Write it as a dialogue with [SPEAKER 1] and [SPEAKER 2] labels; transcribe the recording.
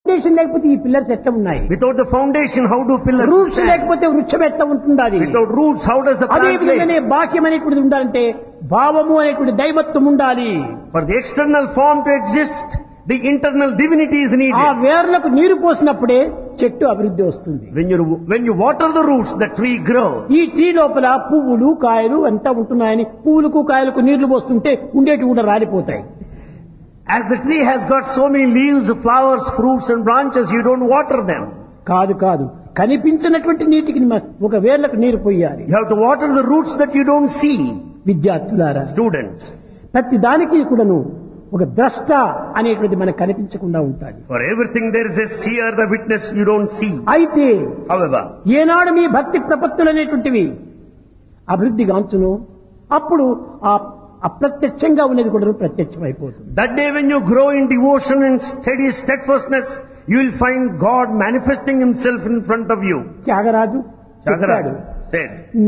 [SPEAKER 1] Foundation లేకపోతే ఈ pillars ఎట్లా ఉన్నాయి
[SPEAKER 2] Without the foundation, how do pillars
[SPEAKER 1] roots
[SPEAKER 2] stand?
[SPEAKER 1] లేకపోతే వృక్షం ఎట్లా ఉంటుంది అది
[SPEAKER 2] Without roots, how does the
[SPEAKER 1] అదే
[SPEAKER 2] plant
[SPEAKER 1] విధంగానే
[SPEAKER 2] live?
[SPEAKER 1] బాహ్యం అనేటువంటిది ఉండాలంటే భావము అనేటువంటి దైవత్వం ఉండాలి
[SPEAKER 2] For the external form to exist, the internal divinity is
[SPEAKER 1] ఆ
[SPEAKER 2] needed.
[SPEAKER 1] వేర్లకు నీరు పోసినప్పుడే చెట్టు అభివృద్ధి వస్తుంది
[SPEAKER 2] When you, when you water the roots, the tree grows.
[SPEAKER 1] ఈ ట్రీ లోపల పువ్వులు కాయలు అంతా ఉంటున్నాయని పువ్వులకు కాయలకు నీళ్లు పోస్తుంటే ఉండేటి కూడా రాలిపోతాయి
[SPEAKER 2] As the tree has got so many leaves, flowers, fruits and branches, you don't water them.
[SPEAKER 1] కాదు కాదు కనిపించినటువంటి నీటికి మ- ఒక వేర్లకు నీరు పోయాలి
[SPEAKER 2] You have to water the roots that you don't see.
[SPEAKER 1] విద్యార్థులారా
[SPEAKER 2] Students,
[SPEAKER 1] ప్రతి దానికి కూడాను ఒక ద్రష్ట అనేటువంటిది మనకు కనిపించకుండా ఉంటుంది
[SPEAKER 2] for everything there is a seer, the witness you don't see.
[SPEAKER 1] అయితే
[SPEAKER 2] However,
[SPEAKER 1] ఏనాడు మీ భక్తి ప్రపత్తులు అనేటువంటివి అభివృద్ధి గాంచును అప్పుడు ఆ అప్రత్యక్షంగా ఉన్నది కూడా ప్రత్యక్షమైపోతుంది
[SPEAKER 2] that day when you grow in devotion and steady steadfastness, you will find God manifesting himself in front of you.
[SPEAKER 1] Tyagaraju చెప్పాడు
[SPEAKER 2] Chagaraj said,